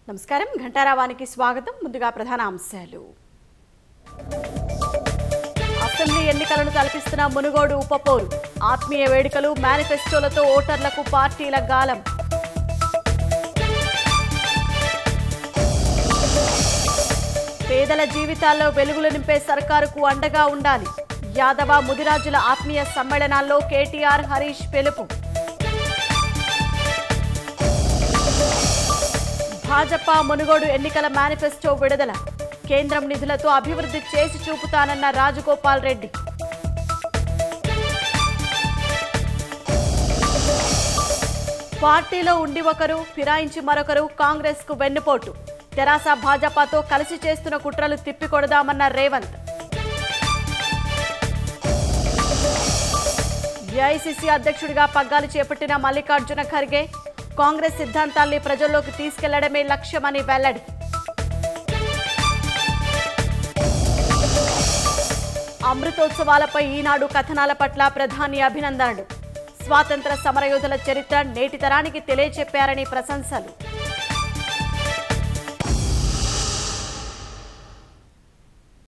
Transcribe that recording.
నమస్కారం ఘంటారావానికి స్వాగతం ముందుగా ప్రధాన అంశాలు అసెంబ్లీ ఎన్నికలను తలపిస్తున్న మునుగోడు ఉపపోరు ఆత్మీయ వేడుకలు మేనిఫెస్టోలతో ఓటర్లకు పార్టీల గాలం పేదల జీవితాల్లో వెలుగులు నింపే సర్కారుకు అండగా ఉండాలి యాదవ ముదిరాజుల ఆత్మీయ సమ్మేళనాల్లో కేటీఆర్ హరీష్ పిలుపు భాజపా మునుగోడు ఎన్నికల మేనిఫెస్టో విడుదల కేంద్రం నిధులతో అభివృద్ధి చేసి చూపుతానన్న రాజగోపాల్ రెడ్డి పార్టీలో ఉండి ఒకరు ఫిరాయించి మరొకరు కాంగ్రెస్ కు వెన్నుపోటు తెరాస భాజపాతో కలిసి చేస్తున్న కుట్రలు తిప్పికొడదామన్న రేవంత్ ఏఐసిసి అధ్యక్షుడిగా పగ్గాలు చేపట్టిన మల్లికార్జున ఖర్గే కాంగ్రెస్ సిద్ధాంతాల్ని ప్రజల్లోకి తీసుకెళ్లడమే లక్ష్యమని వెల్లడి అమృతోత్సవాలపై ఈనాడు కథనాల పట్ల ప్రధాని అభినందనలు స్వాతంత్ర సమరయోధుల చరిత్ర నేటి తరానికి తెలియచెప్పారని ప్రశంసలు